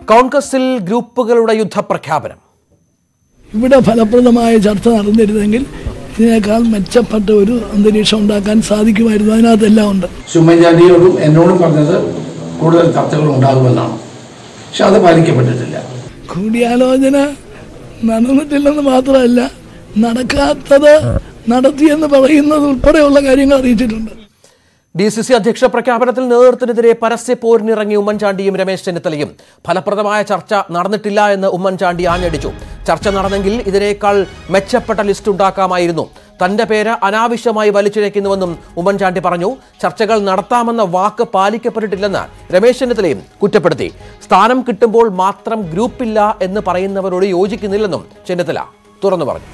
കോൺഗ്രസിൽ ഗ്രൂപ്പുകളുടെ യുദ്ധപ്രഖ്യാപനം ഇവിടെ ഫലപ്രദമായ ചർച്ച നടന്നിരുന്നെങ്കിൽ ഇതിനേക്കാൾ മെച്ചപ്പെട്ട ഒരു അന്തരീക്ഷം ഉണ്ടാക്കാൻ സാധിക്കുമായിരുന്നു അതിനകത്തെല്ലാം ഉണ്ട് ഉമ്മൻചാണ്ടിയോടും എന്നോടും പറഞ്ഞത് കൂടുതൽ ചർച്ചകൾ ഉണ്ടാകുമെന്നാണ് പക്ഷെ അത് പാലിക്കപ്പെട്ടിട്ടില്ല കൂടിയാലോചന നടന്നിട്ടില്ലെന്ന് മാത്രമല്ല നടക്കാത്തത് നടത്തിയെന്ന് പറയുന്നത് ഉൾപ്പെടെയുള്ള കാര്യങ്ങൾ അറിയിച്ചിട്ടുണ്ട് ഡി സി സി അധ്യക്ഷ പ്രഖ്യാപനത്തിൽ നേതൃത്വത്തിനെതിരെ പരസ്യ പോരിനിറങ്ങി ഉമ്മൻചാണ്ടിയും രമേശ് ചെന്നിത്തലയും ഫലപ്രദമായ ചർച്ച നടന്നിട്ടില്ല എന്ന് ഉമ്മൻചാണ്ടി ആഞ്ഞടിച്ചു ചർച്ച നടന്നെങ്കിൽ ഇതിനേക്കാൾ മെച്ചപ്പെട്ട ലിസ്റ്റ് ഉണ്ടാക്കാമായിരുന്നു തന്റെ പേര് അനാവശ്യമായി വലിച്ചിഴയ്ക്കുന്നുവെന്നും ഉമ്മൻചാണ്ടി പറഞ്ഞു ചർച്ചകൾ നടത്താമെന്ന വാക്ക് പാലിക്കപ്പെട്ടിട്ടില്ലെന്ന് രമേശ് ചെന്നിത്തലയും കുറ്റപ്പെടുത്തി സ്ഥാനം കിട്ടുമ്പോൾ മാത്രം ഗ്രൂപ്പില്ല എന്ന് പറയുന്നവരോട് യോജിക്കുന്നില്ലെന്നും ചെന്നിത്തല തുറന്നു പറഞ്ഞു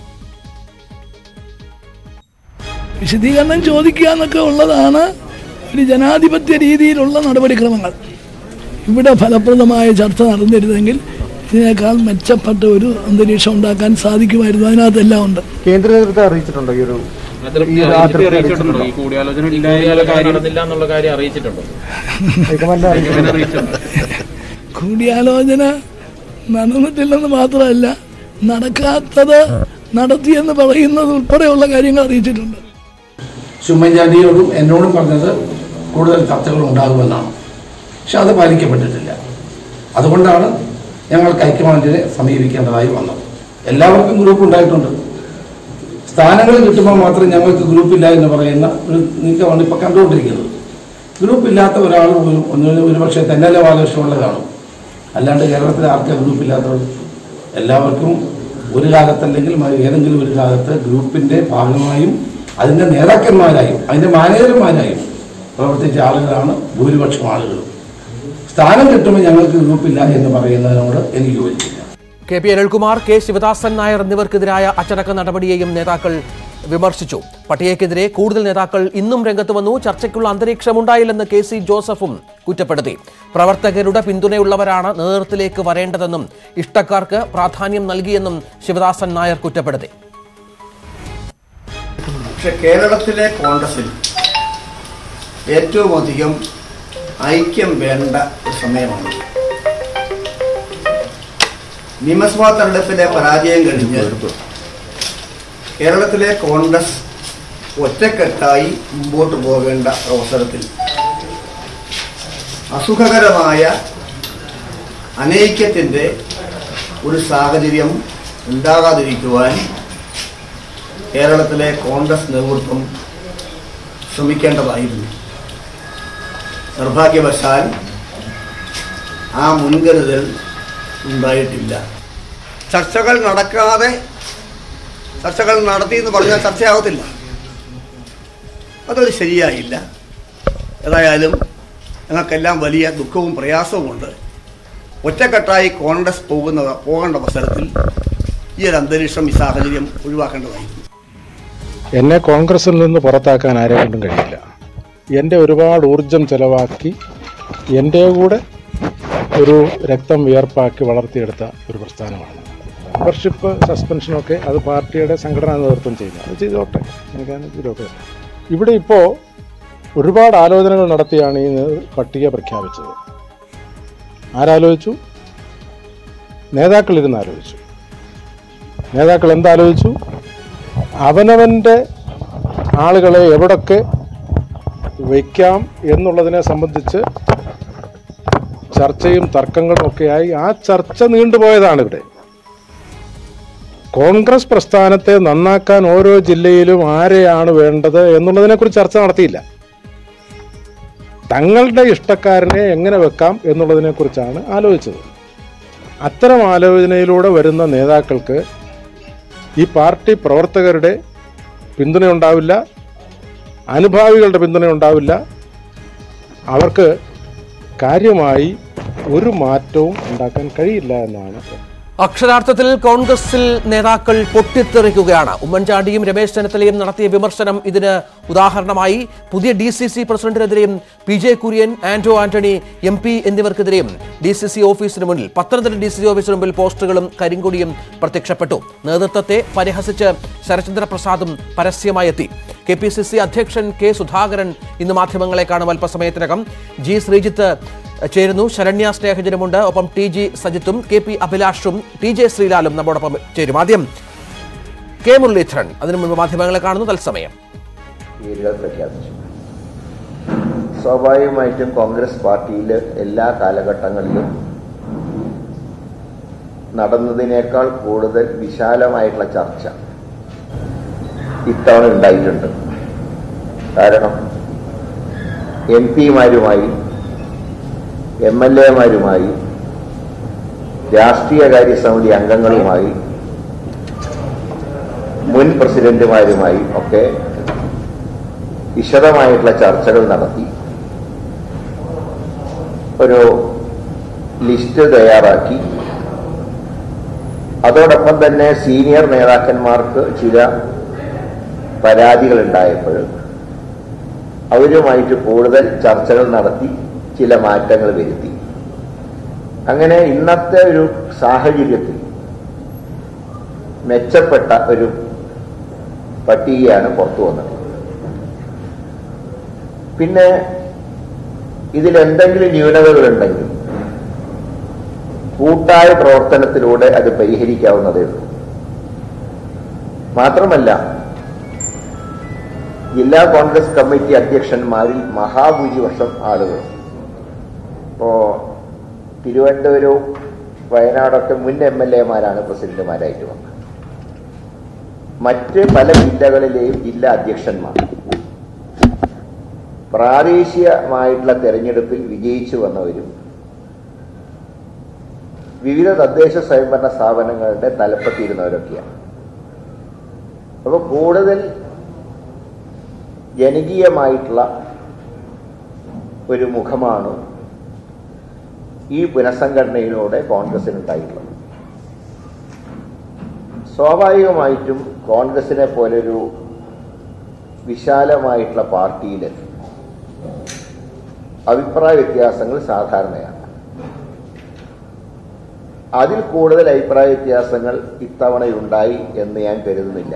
വിശദീകരണം ചോദിക്കുക എന്നൊക്കെ ഉള്ളതാണ് ഒരു ജനാധിപത്യ രീതിയിലുള്ള നടപടിക്രമങ്ങൾ ഇവിടെ ഫലപ്രദമായ ചർച്ച നടന്നിരുന്നെങ്കിൽ ഇതിനേക്കാൾ മെച്ചപ്പെട്ട ഒരു അന്തരീക്ഷം ഉണ്ടാക്കാൻ സാധിക്കുമായിരുന്നു അതിനകത്തെല്ലാം ഉണ്ട് കേന്ദ്ര നേതൃത്വത്തെ അറിയിച്ചിട്ടുണ്ടോ ഈ ഒരു ഈ ഒരു അതൃപ്തി അതൃപ്തി അറിയിച്ചിട്ടുണ്ടോ ഈ കൂടിയാലോചന ഇല്ലാതെ കാര്യം നടന്നില്ല എന്നുള്ള കാര്യം അറിയിച്ചിട്ടുണ്ടോ ഹൈക്കമാൻഡ് അറിയിച്ചിട്ടുണ്ടോ അറിയിച്ചിട്ടുണ്ടോ കൂടിയാലോചന നടന്നിട്ടില്ലെന്ന് മാത്രമല്ല നടക്കാത്തത് നടത്തിയെന്ന് പറയുന്നത് ഉൾപ്പെടെയുള്ള കാര്യങ്ങൾ അറിയിച്ചിട്ടുണ്ട് ഉമ്മൻചാണ്ടിയോടും എന്നോടും പറഞ്ഞത് കൂടുതൽ ചർച്ചകൾ ഉണ്ടാകുമെന്നാണ് പക്ഷെ അത് പാലിക്കപ്പെട്ടിട്ടില്ല അതുകൊണ്ടാണ് ഞങ്ങൾക്ക് ഹൈക്കമാൻഡിനെ സമീപിക്കേണ്ടതായി വന്നത് എല്ലാവർക്കും ഗ്രൂപ്പ് ഉണ്ടായിട്ടുണ്ട് സ്ഥാനങ്ങൾ കിട്ടുമ്പോൾ മാത്രം ഞങ്ങൾക്ക് ഗ്രൂപ്പില്ല എന്ന് പറയുന്ന ഒരു നീക്കമാണ് ഇപ്പോൾ കണ്ടുകൊണ്ടിരിക്കുന്നത് ഗ്രൂപ്പ് ഇല്ലാത്ത ഒരാൾ പോലും ഒന്ന് ഒരുപക്ഷെ തെന്നല ബാലകൃഷ്ണമുള്ള കാണും അല്ലാണ്ട് കേരളത്തിൽ ആർക്കാ ഗ്രൂപ്പ് ഇല്ലാത്തത് എല്ലാവർക്കും ഒരു കാലത്തല്ലെങ്കിൽ മ- ഏതെങ്കിലും ഒരു കാലത്ത് ഗ്രൂപ്പിന്റെ ഭാഗമായും അതിന്റെ നേതാക്കന്മാരായും അതിന്റെ മാനേജർമാരായും പ്രവർത്തിച്ച ആളുകളാണ് ഭൂരിപക്ഷം ആളുകളും സ്ഥാനം കിട്ടുമ്പോൾ ഞങ്ങൾക്ക് ഗ്രൂപ്പില്ല എന്ന് പറയുന്നതിനോട് എനിക്ക് യോജിക്കില്ല K P Anilkumar K Sivadasan Nair എന്നിവർക്കെതിരായ അച്ചടക്ക നടപടിയെയും നേതാക്കൾ വിമർശിച്ചു പട്ടികയ്ക്കെതിരെ കൂടുതൽ നേതാക്കൾ ഇന്നും രംഗത്ത് വന്നു ചർച്ചയ്ക്കുള്ള അന്തരീക്ഷമുണ്ടായില്ലെന്ന് കെ സി ജോസഫും കുറ്റപ്പെടുത്തി പ്രവർത്തകരുടെ പിന്തുണയുള്ളവരാണ് നേതൃത്വത്തിലേക്ക് വരേണ്ടതെന്നും ഇഷ്ടക്കാർക്ക് പ്രാധാന്യം നൽകിയെന്നും ശിവദാസൻ നായർ കുറ്റപ്പെടുത്തി പക്ഷെ കേരളത്തിലെ കോൺഗ്രസിൽ ഏറ്റവും അധികം ഐക്യം വേണ്ട ഒരു സമയമാണ് നിയമസഭാ തെരഞ്ഞെടുപ്പിലെ പരാജയം കഴിഞ്ഞ് കേരളത്തിലെ കോൺഗ്രസ് ഒറ്റക്കെട്ടായി മുമ്പോട്ട് പോകേണ്ട അവസരത്തിൽ അസുഖകരമായ അനൈക്യത്തിൻ്റെ ഒരു സാഹചര്യം ഉണ്ടാകാതിരിക്കുവാൻ കേരളത്തിലെ കോൺഗ്രസ് നേതൃത്വം ശ്രമിക്കേണ്ടതായിരുന്നു നിർഭാഗ്യവശാൽ ആ മുൻകരുതൽ ഉണ്ടായിട്ടില്ല ചർച്ചകൾ നടക്കാതെ ചർച്ചകൾ നടത്തി എന്ന് പറഞ്ഞാൽ ചർച്ചയാകത്തില്ല അതൊരു ശരിയായില്ല ഏതായാലും ഞങ്ങൾക്കെല്ലാം വലിയ ദുഃഖവും പ്രയാസവുമുണ്ട് ഒറ്റക്കെട്ടായി കോൺഗ്രസ് പോകുന്ന പോകേണ്ട അവസരത്തിൽ ഈ ഒരു അന്തരീക്ഷം ഈ സാഹചര്യം ഒഴിവാക്കേണ്ടതായിരുന്നു എന്നെ കോൺഗ്രസിൽ നിന്ന് പുറത്താക്കാൻ ആരെ കൊണ്ടും കഴിയില്ല എൻ്റെ ഒരുപാട് ഊർജം ചെലവാക്കി എൻ്റെ കൂടെ ഒരു രക്തം വിയർപ്പാക്കി വളർത്തിയെടുത്ത ഒരു പ്രസ്ഥാനമാണ് മെമ്പർഷിപ്പ് സസ്പെൻഷനൊക്കെ അത് പാർട്ടിയുടെ സംഘടനാ നേതൃത്വം ചെയ്യുന്നു അത് ചെയ്തോട്ടെ എനിക്കതിന് വിരോധമില്ല ഇവിടെ ഇപ്പോൾ ഒരുപാട് ആലോചനകൾ നടത്തിയാണ് ഈ നേ- പട്ടിക പ്രഖ്യാപിച്ചത് ആരാലോചിച്ചു നേതാക്കളിരുന്ന് ആലോചിച്ചു നേതാക്കൾ എന്താലോചിച്ചു അവനവൻ്റെ ആളുകളെ എവിടൊക്കെ വയ്ക്കാം എന്നുള്ളതിനെ സംബന്ധിച്ച് ചർച്ചയും തർക്കങ്ങളും ഒക്കെയായി ആ ചർച്ച നീണ്ടുപോയതാണ് ഇവിടെ കോൺഗ്രസ് പ്രസ്ഥാനത്തെ നന്നാക്കാൻ ഓരോ ജില്ലയിലും ആരെയാണ് വേണ്ടത് എന്നുള്ളതിനെക്കുറിച്ച് ചർച്ച നടത്തിയില്ല തങ്ങളുടെ ഇഷ്ടക്കാരനെ എങ്ങനെ വെക്കാം എന്നുള്ളതിനെക്കുറിച്ചാണ് ആലോചിച്ചത് അത്തരം ആലോചനയിലൂടെ വരുന്ന നേതാക്കൾക്ക് ഈ പാർട്ടി പ്രവർത്തകരുടെ പിന്തുണയുണ്ടാവില്ല അനുഭാവികളുടെ പിന്തുണയുണ്ടാവില്ല അവർക്ക് കാര്യമായി ഒരു മാറ്റവും ഉണ്ടാക്കാൻ കഴിയില്ല എന്നാണ് അക്ഷരാർത്ഥത്തിൽ കോൺഗ്രസിൽ നേതാക്കൾ പൊട്ടിത്തെറിക്കുകയാണ് ഉമ്മൻചാണ്ടിയും രമേശ് ചെന്നിത്തലയും നടത്തിയ വിമർശനം ഇതിന് ഉദാഹരണമായി പുതിയ ഡി സി സി പ്രസിഡന്റിനെതിരെയും P J Kurian Anto Antony M P എന്നിവർക്കെതിരെയും ഡി സി സി ഓഫീസിന് മുന്നിൽ പത്തനംതിട്ട ഡി സി സി ഓഫീസിന് മുമ്പിൽ പോസ്റ്ററുകളും കരിങ്കൊടിയും പ്രത്യക്ഷപ്പെട്ടു നേതൃത്വത്തെ പരിഹസിച്ച് ശരചന്ദ്ര പ്രസാദും പരസ്യമായി എത്തി കെ പി സി സി അധ്യക്ഷൻ കെ സുധാകരൻ ഇന്ന് മാധ്യമങ്ങളെ കാണും അല്പസമയത്തിനകം ജി ശ്രീജിത്ത് ചേരുന്നു ശരണ്യ സ്നേഹജനുമുണ്ട് ഒപ്പം ടി ജി സജിത്തും കെ പി അഭിലാഷും ടി ജെ ശ്രീലാലും നമ്മോടൊപ്പം ചേരും ആദ്യം കെ മുരളീധരൻ അതിനു മുൻപ് മാധ്യമങ്ങളെ കാണുന്നു തത്സമയം പേരുകൾ പ്രഖ്യാപിച്ചു സ്വാഭാവികമായിട്ടും കോൺഗ്രസ് പാർട്ടിയിൽ എല്ലാ കാലഘട്ടങ്ങളിലും നടന്നതിനേക്കാൾ കൂടുതൽ വിശാലമായിട്ടുള്ള ചർച്ച ഇത്തവണ ഉണ്ടായിട്ടുണ്ട് കാരണം എം പിമാരുമായി എം എൽ എമാരുമായി രാഷ്ട്രീയകാര്യ സമിതി അംഗങ്ങളുമായി മുൻ പ്രസിഡന്റുമാരുമായി ഒക്കെ വിശദമായിട്ടുള്ള ചർച്ചകൾ നടത്തി ഒരു ലിസ്റ്റ് തയ്യാറാക്കി അതോടൊപ്പം തന്നെ സീനിയർ നേതാക്കന്മാർക്ക് ചില പരാതികൾ ഉണ്ടായപ്പോൾ അവരുമായിട്ട് കൂടുതൽ ചർച്ചകൾ നടത്തി ചില മാറ്റങ്ങൾ വരുത്തി അങ്ങനെ ഇന്നത്തെ ഒരു സാഹചര്യത്തിൽ മെച്ചപ്പെട്ട ഒരു പട്ടികയാണ് പുറത്തു വന്നത് പിന്നെ ഇതിൽ എന്തെങ്കിലും ന്യൂനതകളുണ്ടെങ്കിൽ കൂട്ടായ പ്രവർത്തനത്തിലൂടെ അത് പരിഹരിക്കാവുന്നതേ ഉള്ളൂ മാത്രമല്ല ജില്ലാ കോൺഗ്രസ് കമ്മിറ്റി അധ്യക്ഷന്മാരിൽ മഹാഭൂരിപക്ഷം ആളുകൾ ഇപ്പോ തിരുവനന്തപുരവും വയനാടൊക്കെ മുൻ എം എൽ എമാരാണ് പ്രസിഡന്റുമാരായിട്ട് വന്നത് മറ്റ് പല ജില്ലകളിലെയും ജില്ലാ അധ്യക്ഷന്മാർ പ്രാദേശികമായിട്ടുള്ള തെരഞ്ഞെടുപ്പിൽ വിജയിച്ചു വന്നവരും വിവിധ തദ്ദേശ സ്വയംഭരണ സ്ഥാപനങ്ങളുടെ തലപ്പത്തിരുന്നവരൊക്കെയാണ് അപ്പോൾ കൂടുതൽ ജനകീയമായിട്ടുള്ള ഒരു മുഖമാണ് ഈ പുനഃസംഘടനയിലൂടെ കോൺഗ്രസിനുണ്ടായിട്ടുള്ളത് സ്വാഭാവികമായിട്ടും കോൺഗ്രസിനെ പോലൊരു വിശാലമായിട്ടുള്ള പാർട്ടിയിൽ അഭിപ്രായ വ്യത്യാസങ്ങൾ സാധാരണയാണ് അതിൽ കൂടുതൽ അഭിപ്രായ വ്യത്യാസങ്ങൾ ഇത്തവണയുണ്ടായി എന്ന് ഞാൻ കരുതുന്നില്ല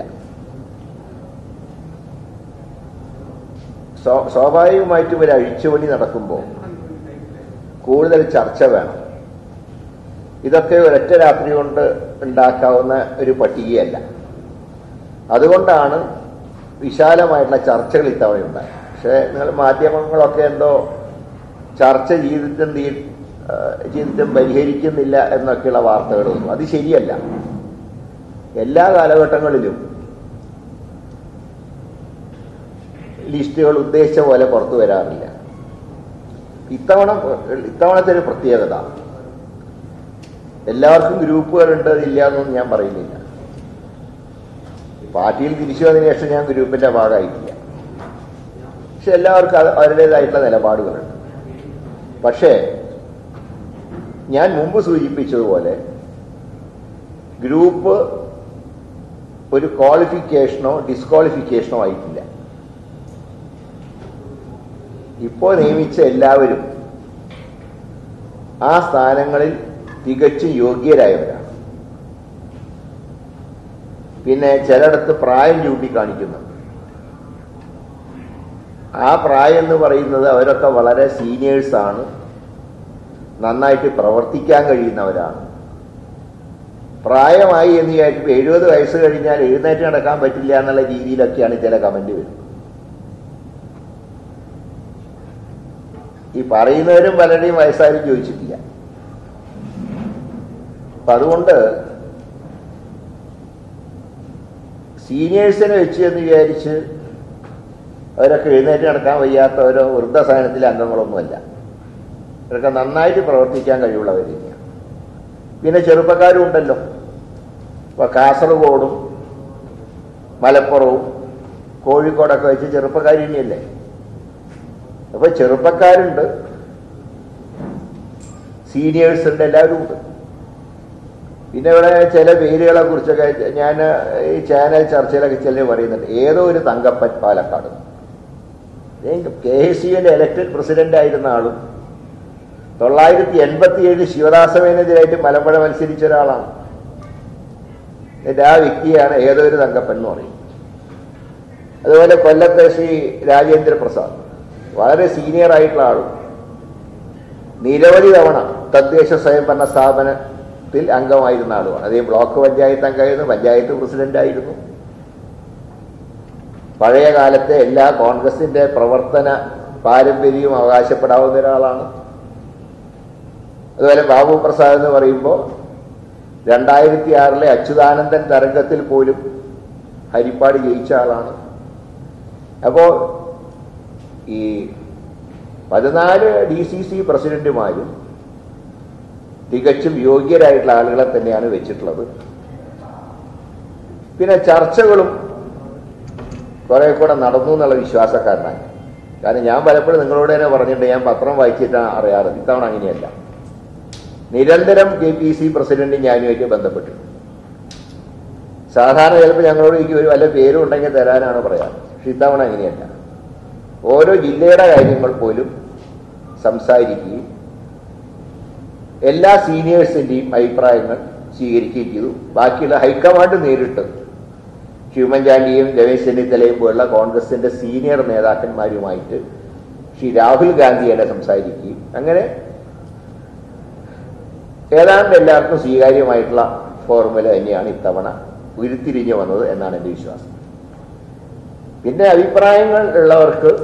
സ്വാ- സ്വാഭാവികമായിട്ടും ഒരു അഴിച്ചുപണി നടക്കുമ്പോൾ കൂടുതൽ ചർച്ച വേണം ഇതൊക്കെ ഒരൊറ്റ രാത്രി കൊണ്ട് ഉണ്ടാക്കാവുന്ന ഒരു പട്ടികയല്ല അതുകൊണ്ടാണ് വിശാലമായിട്ടുള്ള ചർച്ചകൾ ഇത്തവണ ഉണ്ടായത് പക്ഷേ നിങ്ങൾ മാധ്യമങ്ങളൊക്കെ എന്തോ ചർച്ച ചെയ്തിട്ടും തീ ആ, ചെയ്തിട്ടും പരിഹരിക്കുന്നില്ല എന്നൊക്കെയുള്ള വാർത്തകൾ വന്നു അത് ശരിയല്ല എല്ലാ കാലഘട്ടങ്ങളിലും ലിസ്റ്റുകൾ ഉദ്ദേശിച്ച പോലെ പുറത്തു വരാറില്ല ഇത്തവണ ഇത്തവണത്തെ ഒരു പ്രത്യേകത എല്ലാവർക്കും ഗ്രൂപ്പുകളുണ്ട് അതില്ല എന്നൊന്നും ഞാൻ പറയുന്നില്ല പാർട്ടിയിൽ തിരിച്ചു വന്നതിന് ശേഷം ഞാൻ ഗ്രൂപ്പിന്റെ ഭാഗമായിട്ടില്ല പക്ഷെ എല്ലാവർക്കും അത് അവരുടേതായിട്ടുള്ള നിലപാടുകളുണ്ട് പക്ഷേ ഞാൻ മുമ്പ് സൂചിപ്പിച്ചതുപോലെ ഗ്രൂപ്പ് ഒരു ക്വാളിഫിക്കേഷനോ ഡിസ്ക്വാളിഫിക്കേഷനോ ആയിട്ടില്ല ഇപ്പോൾ നിയമിച്ച എല്ലാവരും ആ സ്ഥാനങ്ങളിൽ തികച്ചും യോഗ്യരായവരാണ് പിന്നെ ചിലയിടത്ത് പ്രായം ചൂണ്ടിക്കാണിക്കുന്നുണ്ട് ആ പ്രായം എന്ന് പറയുന്നത് അവരൊക്കെ വളരെ സീനിയേഴ്സാണ് നന്നായിട്ട് പ്രവർത്തിക്കാൻ കഴിയുന്നവരാണ് പ്രായമായി എന്ന് വിചാരിച്ചപ്പോൾ എഴുപത് വയസ്സ് കഴിഞ്ഞാൽ എഴുന്നേറ്റ് നടക്കാൻ പറ്റില്ല എന്നുള്ള രീതിയിലൊക്കെയാണ് ചില കമന്റ് വരുന്നത് ഈ പറയുന്നവരും പലരുടെയും വയസ്സാരും ചോദിച്ചിട്ടില്ല അപ്പൊ അതുകൊണ്ട് സീനിയേഴ്സിനെ വെച്ച് എന്ന് വിചാരിച്ച് അവരൊക്കെ എഴുന്നേറ്റ് നടക്കാൻ വയ്യാത്തവരോ വൃദ്ധസാധനത്തിലെ അംഗങ്ങളൊന്നുമല്ല ഇവരൊക്കെ നന്നായിട്ട് പ്രവർത്തിക്കാൻ കഴിവുള്ളവർ തന്നെയാണ് പിന്നെ ചെറുപ്പക്കാരും ഉണ്ടല്ലോ ഇപ്പൊ കാസർഗോഡും മലപ്പുറവും കോഴിക്കോടൊക്കെ വെച്ച് ചെറുപ്പക്കാർ തന്നെയല്ലേ അപ്പൊ ചെറുപ്പക്കാരുണ്ട് സീനിയേഴ്സ് ഉണ്ട് എല്ലാവരും ഉണ്ട് പിന്നെ ഇവിടെ ചില പേരുകളെ കുറിച്ചൊക്കെ ഞാൻ ഈ ചാനൽ ചർച്ചയിലൊക്കെ ചില പറയുന്നുണ്ട് ഏതോ ഒരു തങ്കപ്പൻ പാലക്കാട് കെ എസ് യുവിന്റെ ഇലക്ടഡ് പ്രസിഡന്റ് ആയിരുന്ന ആളും തൊള്ളായിരത്തി എൺപത്തി ഏഴ് ശിവദാസവേനെതിരായിട്ട് മലമ്പുഴ മത്സരിച്ച ഒരാളാണ് എന്നിട്ട് ആ വ്യക്തിയാണ് ഏതോ ഒരു തങ്കപ്പൻ എന്ന് പറയും അതുപോലെ കൊല്ലത്തെ ശ്രീ രാജേന്ദ്ര പ്രസാദ് വളരെ സീനിയർ ആയിട്ടുള്ള ആളും നിരവധി തവണ തദ്ദേശ സ്വയംഭരണ സ്ഥാപനത്തിൽ അംഗമായിരുന്ന ആളുമാണ് അദ്ദേഹം ബ്ലോക്ക് പഞ്ചായത്ത് അംഗമായിരുന്നു പഞ്ചായത്ത് പ്രസിഡന്റായിരുന്നു പഴയ കാലത്തെ എല്ലാ കോൺഗ്രസിന്റെ പ്രവർത്തന പാരമ്പര്യവും അവകാശപ്പെടാവുന്ന ഒരാളാണ് അതുപോലെ ബാബു പ്രസാദ് എന്ന് പറയുമ്പോൾ രണ്ടായിരത്തി ആറിലെ അച്യുതാനന്ദൻ തരംഗത്തിൽ പോലും ഹരിപ്പാട് ജയിച്ച ആളാണ് അപ്പോൾ ഈ പതിനാല് ഡി സി സി പ്രസിഡന്റുമാരും തികച്ചും യോഗ്യരായിട്ടുള്ള ആളുകളെ തന്നെയാണ് വെച്ചിട്ടുള്ളത് പിന്നെ ചർച്ചകളും കുറെ കൂടെ നടന്നു എന്നുള്ള വിശ്വാസക്കാരനാണ് കാരണം ഞാൻ പലപ്പോഴും നിങ്ങളോട് തന്നെ പറഞ്ഞിട്ട് ഞാൻ പത്രം വായിച്ചിട്ടാണ് അറിയാറ് ഇത്തവണ അങ്ങനെയല്ല നിരന്തരം കെ പി സി പ്രസിഡന്റ് ഞാനുമായിട്ട് ബന്ധപ്പെട്ടു സാധാരണ ചിലപ്പോൾ ഞങ്ങളോട് എനിക്ക് ഒരു വല്ല പേരും ഉണ്ടെങ്കിൽ തരാനാണ് പറയാറ് പക്ഷെ ഇത്തവണ അങ്ങനെയല്ല ഓരോ ജില്ലയുടെ കാര്യങ്ങൾ പോലും സംസാരിക്കുകയും എല്ലാ സീനിയേഴ്സിൻ്റെയും അഭിപ്രായങ്ങൾ സ്വീകരിക്കുകയും ചെയ്തു ബാക്കിയുള്ള ഹൈക്കമാൻഡ് നേരിട്ട് ഉമ്മൻചാണ്ടിയും രമേശ് ചെന്നിത്തലയും പോലുള്ള കോൺഗ്രസിന്റെ സീനിയർ നേതാക്കന്മാരുമായിട്ട് ശ്രീ രാഹുൽ ഗാന്ധിയുടെ സംസാരിക്കുകയും അങ്ങനെ ഏതാണ്ട് എല്ലാവർക്കും സ്വീകാര്യമായിട്ടുള്ള ഫോർമുല തന്നെയാണ് ഇത്തവണ ഉരുത്തിരിഞ്ഞു വന്നത് എന്നാണ് എൻ്റെ വിശ്വാസം പിന്നെ അഭിപ്രായങ്ങൾ ഉള്ളവർക്ക്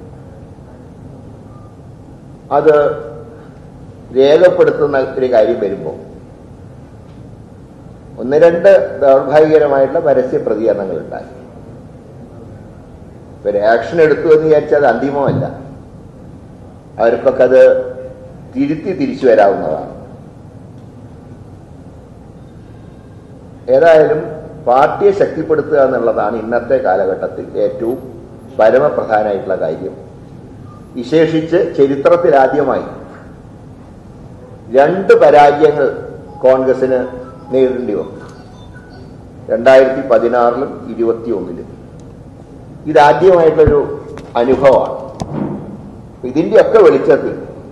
അത് രേഖപ്പെടുത്തുന്ന ഒരു കാര്യം വരുമ്പോൾ ഒന്ന് രണ്ട് ദൗർഭാഗ്യകരമായിട്ടുള്ള പരസ്യ പ്രതികരണങ്ങൾ ഉണ്ടായി ഒരു ആക്ഷൻ എടുത്തു എന്ന് വിചാരിച്ചാൽ അത് അന്തിമമല്ല അവർക്കൊക്കെ അത് തിരുത്തി തിരിച്ചു വരാവുന്നതാണ് ഏതായാലും പാർട്ടിയെ ശക്തിപ്പെടുത്തുക എന്നുള്ളതാണ് ഇന്നത്തെ കാലഘട്ടത്തിൽ ഏറ്റവും പരമപ്രധാനമായിട്ടുള്ള കാര്യം വിശേഷിച്ച് ചരിത്രത്തിൽ ആദ്യമായി രണ്ട് പരാജയങ്ങൾ കോൺഗ്രസിന് നേരിടേണ്ടി വന്നു രണ്ടായിരത്തി പതിനാറിലും ഇരുപത്തി ഒന്നിലും ഇതാദ്യമായിട്ടുള്ളൊരു അനുഭവമാണ് ഇതിൻ്റെയൊക്കെ വെളിച്ചത്തിൽ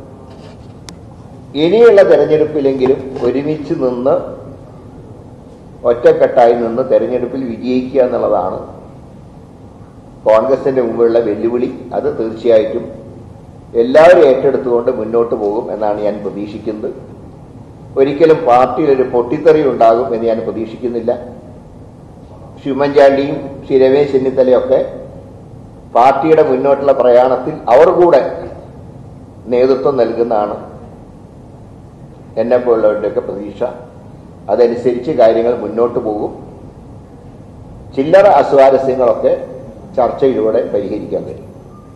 ഇനിയുള്ള തെരഞ്ഞെടുപ്പിലെങ്കിലും ഒരുമിച്ച് നിന്ന് ഒറ്റക്കെട്ടായി നിന്ന് തെരഞ്ഞെടുപ്പിൽ വിജയിക്കുക എന്നുള്ളതാണ് കോൺഗ്രസിന്റെ മുമ്പിലുള്ള വെല്ലുവിളി അത് തീർച്ചയായിട്ടും എല്ലാവരും ഏറ്റെടുത്തുകൊണ്ട് മുന്നോട്ട് പോകും എന്നാണ് ഞാൻ പ്രതീക്ഷിക്കുന്നത് ഒരിക്കലും പാർട്ടിയിൽ ഒരു പൊട്ടിത്തെറി ഉണ്ടാകും എന്ന് ഞാൻ പ്രതീക്ഷിക്കുന്നില്ല ശ്രീ ഉമ്മൻചാണ്ടിയും ശ്രീ രമേശ് ചെന്നിത്തലയൊക്കെ പാർട്ടിയുടെ മുന്നോട്ടുള്ള പ്രയാണത്തിൽ അവർ കൂടെ നേതൃത്വം നൽകുന്നതാണ് എന്നെപ്പോലുള്ളവരുടെയൊക്കെ പ്രതീക്ഷ അതനുസരിച്ച് കാര്യങ്ങൾ മുന്നോട്ട് പോകും ചില്ലറ അസ്വാരസ്യങ്ങളൊക്കെ ചർച്ചയിലൂടെ പരിഹരിക്കാൻ കഴിയും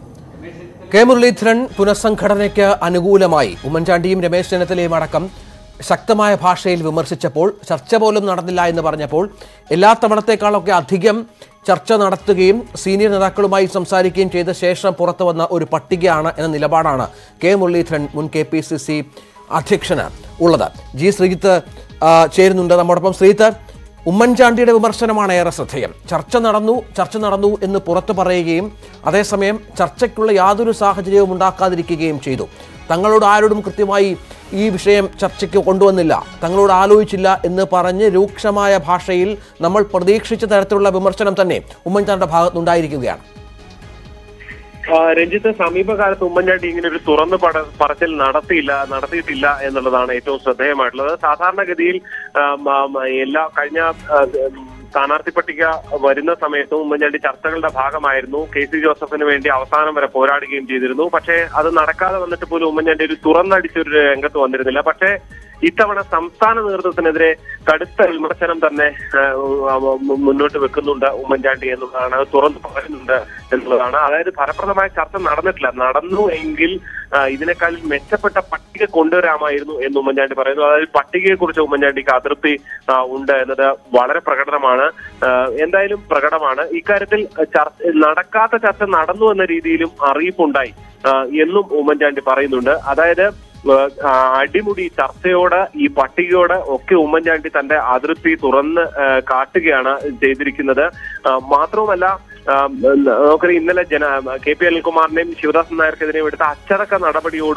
കെ മുരളീധരൻ പുനഃസംഘടനയ്ക്ക് അനുകൂലമായി ഉമ്മൻചാണ്ടിയും രമേശ് ചെന്നിത്തലയും അടക്കം ശക്തമായ ഭാഷയിൽ വിമർശിച്ചപ്പോൾ ചർച്ച പോലും നടന്നില്ല എന്ന് പറഞ്ഞപ്പോൾ എല്ലാ തവണത്തേക്കാളൊക്കെ അധികം ചർച്ച നടത്തുകയും സീനിയർ നേതാക്കളുമായി സംസാരിക്കുകയും ചെയ്ത ശേഷം പുറത്തു വന്ന ഒരു പട്ടികയാണ് എന്ന നിലപാടാണ് കെ മുരളീധരൻ മുൻ കെ പി സി സി അധ്യക്ഷന് ഉള്ളത് ജി ശ്രീജിത്ത് ആ, ചേരുന്നുണ്ട് നമ്മോടൊപ്പം ശ്രീജിത്ത് ഉമ്മൻചാണ്ടിയുടെ വിമർശനമാണ് ഏറെ ശ്രദ്ധേയം ചർച്ച നടന്നു ചർച്ച നടന്നു എന്ന് പുറത്തു പറയുകയും അതേസമയം ചർച്ചയ്ക്കുള്ള യാതൊരു സാഹചര്യവും ഉണ്ടാക്കാതിരിക്കുകയും ചെയ്തു തങ്ങളോട് ആരോടും കൃത്യമായി ഈ വിഷയം ചർച്ചയ്ക്ക് കൊണ്ടുവന്നില്ല തങ്ങളോട് ആലോചിച്ചില്ല എന്ന് പറഞ്ഞ് രൂക്ഷമായ ഭാഷയിൽ നമ്മൾ പ്രതീക്ഷിച്ച തരത്തിലുള്ള വിമർശനം തന്നെ ഉമ്മൻചാണ്ടിയുടെ ഭാഗത്തുനിന്നുണ്ടായിരിക്കുകയാണ് ആ, രഞ്ജിത്ത് സമീപകാലത്ത് ഉമ്മൻചാണ്ടി ഇങ്ങനെ ഒരു തുറന്നു പട പറച്ചിൽ നടത്തിയില്ല നടത്തിയിട്ടില്ല എന്നുള്ളതാണ് ഏറ്റവും ശ്രദ്ധേയമായിട്ടുള്ളത് സാധാരണഗതിയിൽ ആം, ആം, എല്ലാ കഴിഞ്ഞ ആ, ഉം, സ്ഥാനാർത്ഥി പട്ടിക വരുന്ന സമയത്തും ഉമ്മൻചാണ്ടി ചർച്ചകളുടെ ഭാഗമായിരുന്നു കെ സി ജോസഫിന് വേണ്ടി അവസാനം വരെ പോരാടുകയും ചെയ്തിരുന്നു പക്ഷേ അത് നടക്കാതെ വന്നിട്ട് പോലും ഉമ്മൻചാണ്ടി ഒരു തുറന്നടിച്ചൊരു രംഗത്ത് വന്നിരുന്നില്ല പക്ഷേ ഇത്തവണ സംസ്ഥാന നേതൃത്വത്തിനെതിരെ കടുത്ത വിമർശനം തന്നെ ആ, ഉം, മുന്നോട്ട് വെക്കുന്നുണ്ട് ഉമ്മൻചാണ്ടി എന്നുള്ളതാണ് അത് തുറന്നു പറയുന്നുണ്ട് എന്നുള്ളതാണ് അതായത് ഫലപ്രദമായ ചർച്ച നടന്നിട്ടില്ല നടന്നു എങ്കിൽ ആ, ഇതിനേക്കാൾ മെച്ചപ്പെട്ട പട്ടിക കൊണ്ടുവരാമായിരുന്നു എന്ന് ഉമ്മൻചാണ്ടി പറയുന്നു അതായത് പട്ടികയെ കുറിച്ച് ഉമ്മൻചാണ്ടിക്ക് അതൃപ്തി ആ, ഉണ്ട് എന്നത് വളരെ പ്രകടനമാണ് ആ, എന്തായാലും പ്രകടമാണ് ഇക്കാര്യത്തിൽ ചർച്ച നടക്കാത്ത ചർച്ച നടന്നു എന്ന രീതിയിലും അറിയിപ്പുണ്ടായി ആ, എന്നും ഉമ്മൻചാണ്ടി പറയുന്നുണ്ട് അതായത് ഏഹ് ആ, അടിമുടി ചർച്ചയോട് ഈ പട്ടികയോട് ഒക്കെ ഉമ്മൻചാണ്ടി തന്റെ അതൃപ്തി തുറന്ന് ഏഹ് കാട്ടുകയാണ് ചെയ്തിരിക്കുന്നത് ആ, മാത്രവുമല്ല ആ, നമുക്കറിയാം ഇന്നലെ ജന കെ പി അനിൽകുമാറിനെയും ശിവദാസൻ നായർക്കെതിരെയും എടുത്ത അച്ചടക്ക നടപടിയോടും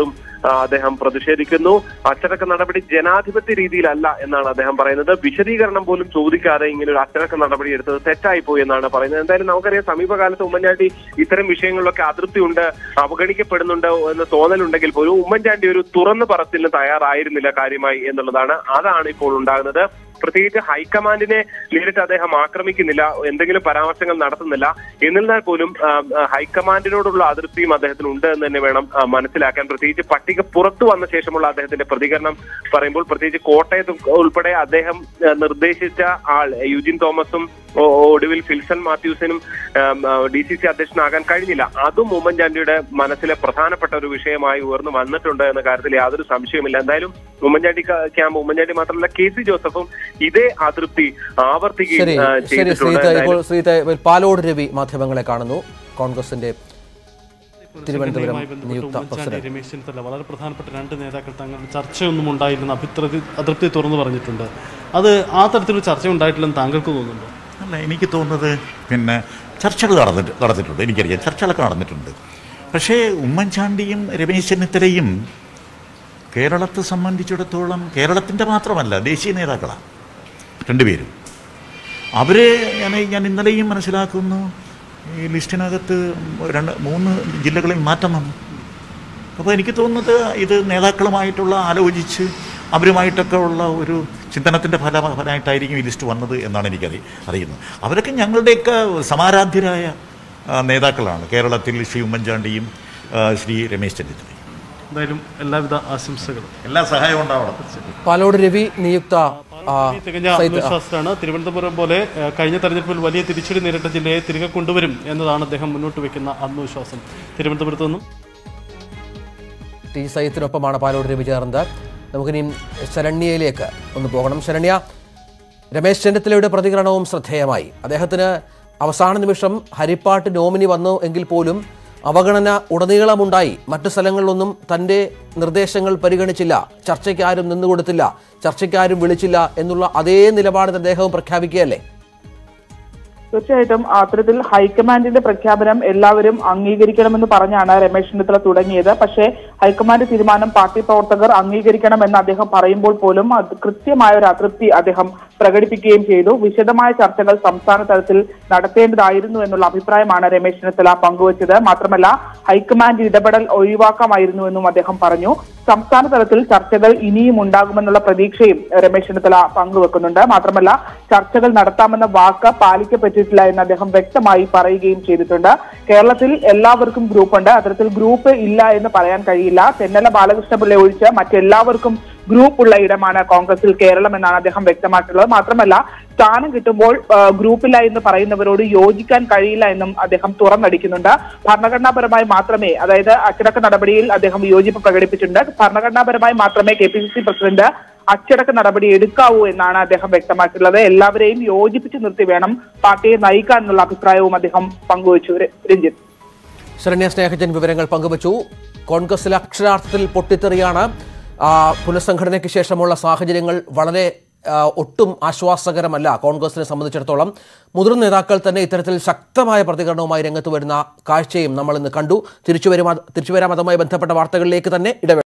ആ, അദ്ദേഹം പ്രതിഷേധിക്കുന്നു അച്ചടക്ക നടപടി ജനാധിപത്യ രീതിയിലല്ല എന്നാണ് അദ്ദേഹം പറയുന്നത് വിശദീകരണം പോലും ചോദിക്കാതെ ഇങ്ങനെ ഒരു അച്ചടക്ക നടപടി എടുത്തത് തെറ്റായി പോയി എന്നാണ് പറയുന്നത് എന്തായാലും നമുക്കറിയാം സമീപകാലത്ത് ഉമ്മൻചാണ്ടി ഇത്തരം വിഷയങ്ങളിലൊക്കെ അതൃപ്തിയുണ്ട് അവഗണിക്കപ്പെടുന്നുണ്ട് എന്ന് തോന്നലുണ്ടെങ്കിൽ പോലും ഉമ്മൻചാണ്ടി ഒരു തുറന്നു പറച്ചിലിന് തയ്യാറായിരുന്നില്ല കാര്യമായി എന്നുള്ളതാണ് അതാണ് ഇപ്പോൾ ഉണ്ടാകുന്നത് പ്രത്യേകിച്ച് ഹൈക്കമാൻഡിനെ നേരിട്ട് അദ്ദേഹം ആക്രമിക്കുന്നില്ല എന്തെങ്കിലും പരാമർശങ്ങൾ നടത്തുന്നില്ല എന്നിരുന്നാൽ പോലും ആ, ആ, ഹൈക്കമാൻഡിനോടുള്ള അതൃപ്തിയും അദ്ദേഹത്തിന് ഉണ്ട് എന്ന് തന്നെ വേണം ആ, മനസ്സിലാക്കാൻ പ്രത്യേകിച്ച് പട്ടിക പുറത്തു വന്ന ശേഷമുള്ള അദ്ദേഹത്തിന്റെ പ്രതികരണം പറയുമ്പോൾ പ്രത്യേകിച്ച് കോട്ടയത്ത് ഉൾപ്പെടെ അദ്ദേഹം ആ, നിർദ്ദേശിച്ച ആൾ യുജിൻ തോമസും ഒ- ഒടുവിൽ ഫിൽസൺ മാത്യൂസിനും ഡി സി സി അധ്യക്ഷനാകാൻ കഴിഞ്ഞില്ല അതും ഉമ്മൻചാണ്ടിയുടെ മനസ്സിലെ പ്രധാനപ്പെട്ട ഒരു വിഷയമായി ഉയർന്നു വന്നിട്ടുണ്ട് എന്ന കാര്യത്തിൽ യാതൊരു സംശയമില്ല എന്തായാലും ഉമ്മൻചാണ്ടി ക- ക്യാമ്പ് ഉമ്മൻചാണ്ടി മാത്രമല്ല കെ സി ജോസഫും ഇതേ അതൃപ്തി ആവർത്തിക്കുകയും ശരി ആ, ശരി ചെയ്തിട്ടുണ്ട് ശ്രീത ഇപ്പോൾ എന്തായാലും ശ്രീത പാലോട് രവി മാധ്യമങ്ങളെ കാണുന്നു കോൺഗ്രസിന്റെ തിരുവനന്തപുരം ഘടനയുമായി ബന്ധപ്പെട്ട് നിയുക്ത ഉമ്മൻചാണ്ടി പ്രസിഡന്റ് രമേശ് ചെന്നിത്തല വളരെ പ്രധാനപ്പെട്ട രണ്ട് നേതാക്കൾ തങ്ങളുടെ ചർച്ചയൊന്നും ഉണ്ടായില്ലെന്ന് അഭിപ്രതി അതൃപ്തി തുറന്നു പറഞ്ഞിട്ടുണ്ട് അത് ആ തരത്തിലൊരു ചർച്ച ഉണ്ടായിട്ടില്ലെന്ന് താങ്കൾക്ക് തോന്നുന്നുണ്ടോ അല്ല എനിക്ക് തോന്നുന്നത് പിന്നെ ചർച്ചകൾ നടന്നിട്ട് നടന്നിട്ടുണ്ട് എനിക്കറിയാം ചർച്ചകളൊക്കെ നടന്നിട്ടുണ്ട് പക്ഷേ ഉമ്മൻചാണ്ടിയും രമേശ് ചെന്നിത്തലയും കേരളത്തെ സംബന്ധിച്ചിടത്തോളം കേരളത്തിൻ്റെ മാത്രമല്ല ദേശീയ നേതാക്കളാണ് രണ്ടുപേരും അവരെ ഞാൻ ഞാൻ ഇന്നലെയും മനസ്സിലാക്കുന്നു ഈ ലിസ്റ്റിനകത്ത് രണ്ട് മൂന്ന് ജില്ലകളിൽ മാറ്റം വന്നു അപ്പോൾ എനിക്ക് തോന്നുന്നത് ഇത് നേതാക്കളുമായിട്ടുള്ള ആലോചിച്ച് അവരുമായിട്ടൊക്കെ ഉള്ള ഒരു ചിന്തനത്തിൻ്റെ ഫല ഫലമായിട്ടായിരിക്കും ഈ ലിസ്റ്റ് വന്നത് എന്നാണ് എനിക്കറി അറിയുന്നത് അവരൊക്കെ ഞങ്ങളുടെയൊക്കെ സമാരാധ്യരായ ആ, നേതാക്കളാണ് കേരളത്തിൽ ശ്രീ ഉമ്മൻചാണ്ടിയും ആ, ശ്രീ രമേശ് ചെന്നിത്തലയും എന്തായാലും എല്ലാവിധ ആശംസകളും എല്ലാ സഹായവും ഉണ്ടാവണം പാലോട് രവി നിയുക്ത ആ, തികഞ്ഞ സൈത്ത്- ആ, ആത്മവിശ്വാസത്തിലാണ് തിരുവനന്തപുരം പോലെ ഏഹ്, കഴിഞ്ഞ തെരഞ്ഞെടുപ്പിൽ വലിയ തിരിച്ചടി നേരിട്ട ജില്ലയെ തിരികെ കൊണ്ടുവരും എന്നതാണ് അദ്ദേഹം മുന്നോട്ട് വെക്കുന്ന ആത്മവിശ്വാസം തിരുവനന്തപുരത്ത് നിന്നും ടി സൈത്തിനൊപ്പമാണ് പാലോട് രവി ചേർന്നത് നമുക്കിനി ശരണ്യയിലേക്ക് ഒന്ന് പോകണം ശരണ്യ രമേശ് ചെന്നിത്തലയുടെ പ്രതികരണവും ശ്രദ്ധേയമായി അദ്ദേഹത്തിന് അവസാന നിമിഷം ഹരിപ്പാട്ട് നോമിനി വന്നു എങ്കിൽ പോലും അവഗണന ഉടനീളമുണ്ടായി മറ്റു സ്ഥലങ്ങളിലൊന്നും തൻ്റെ നിർദ്ദേശങ്ങൾ പരിഗണിച്ചില്ല ചർച്ചയ്ക്ക് ആരും നിന്നുകൊടുത്തില്ല ചർച്ചയ്ക്ക് ആരും വിളിച്ചില്ല എന്നുള്ള അതേ നിലപാട് അദ്ദേഹവും പ്രഖ്യാപിക്കുകയല്ലേ തീർച്ചയായിട്ടും അത്തരത്തിൽ ഹൈക്കമാൻഡിന്റെ പ്രഖ്യാപനം എല്ലാവരും അംഗീകരിക്കണമെന്ന് പറഞ്ഞാണ് രമേശ് ചെന്നിത്തല തുടങ്ങിയത് പക്ഷേ ഹൈക്കമാൻഡ് തീരുമാനം പാർട്ടി പ്രവർത്തകർ അംഗീകരിക്കണമെന്ന് അദ്ദേഹം പറയുമ്പോൾ പോലും അത് കൃത്യമായ ഒരു അതൃപ്തി അദ്ദേഹം പ്രകടിപ്പിക്കുകയും ചെയ്തു വിശദമായ ചർച്ചകൾ സംസ്ഥാന തലത്തിൽ നടത്തേണ്ടതായിരുന്നു എന്നുള്ള അഭിപ്രായമാണ് രമേശ് ചെന്നിത്തല പങ്കുവച്ചത് മാത്രമല്ല ഹൈക്കമാൻഡ് ഇടപെടൽ ഒഴിവാക്കാമായിരുന്നുവെന്നും അദ്ദേഹം പറഞ്ഞു സംസ്ഥാന തലത്തിൽ ചർച്ചകൾ ഇനിയും ഉണ്ടാകുമെന്നുള്ള പ്രതീക്ഷയും രമേശ് ചെന്നിത്തല പങ്കുവെക്കുന്നുണ്ട് മാത്രമല്ല ചർച്ചകൾ നടത്താമെന്ന വാക്ക് പാലിക്കപ്പെട്ടിട്ടില്ല എന്ന് അദ്ദേഹം വ്യക്തമായി പറയുകയും ചെയ്തിട്ടുണ്ട് കേരളത്തിൽ എല്ലാവർക്കും ഗ്രൂപ്പുണ്ട് അത്തരത്തിൽ ഗ്രൂപ്പ് ഇല്ല എന്ന് പറയാൻ കഴിയില്ല ചെന്നല ബാലകൃഷ്ണപിള്ള ഒഴിച്ച് മറ്റെല്ലാവർക്കും ഗ്രൂപ്പ് ഉള്ള ഇടമാണ് കോൺഗ്രസിൽ കേരളം എന്നാണ് അദ്ദേഹം വ്യക്തമാക്കിയിട്ടുള്ളത് മാത്രമല്ല സ്ഥാനം കിട്ടുമ്പോൾ ആ, ഗ്രൂപ്പില്ല എന്ന് പറയുന്നവരോട് യോജിക്കാൻ കഴിയില്ല എന്നും അദ്ദേഹം തുറന്നടിക്കുന്നുണ്ട് ഭരണഘടനാപരമായി മാത്രമേ അതായത് അച്ചടക്ക നടപടിയിൽ അദ്ദേഹം വിയോജിപ്പ് പ്രകടിപ്പിച്ചിട്ടുണ്ട് ഭരണഘടനാപരമായി മാത്രമേ K P C C president അച്ചടക്ക നടപടി എടുക്കാവൂ എന്നാണ് അദ്ദേഹം വ്യക്തമാക്കിയിട്ടുള്ളത് എല്ലാവരെയും യോജിപ്പിച്ച് നിർത്തി വേണം പാർട്ടിയെ നയിക്കാൻ എന്നുള്ള അഭിപ്രായവും അദ്ദേഹം പങ്കുവച്ചു ര- രഞ്ജിത്ത് ശരണ്യ സ്നേഹജൻ വിവരങ്ങൾ പങ്കുവച്ചു കോൺഗ്രസിൽ അക്ഷരാർത്ഥത്തിൽ പൊട്ടിത്തെറിയാണ് ആ, പുനഃസംഘടനയ്ക്ക് ശേഷമുള്ള സാഹചര്യങ്ങൾ വളരെ ആ, ഒട്ടും ആശ്വാസകരമല്ല കോൺഗ്രസിനെ സംബന്ധിച്ചിടത്തോളം മുതിർന്ന നേതാക്കൾ തന്നെ ഇത്തരത്തിൽ ശക്തമായ പ്രതികരണവുമായി രംഗത്ത് വരുന്ന കാഴ്ചയും നമ്മൾ ഇന്ന് കണ്ടു തിരിച്ചുവരും തിരിച്ചുവരാം അതുമായി ബന്ധപ്പെട്ട വാർത്തകളിലേക്ക് തന്നെ ഇടവേള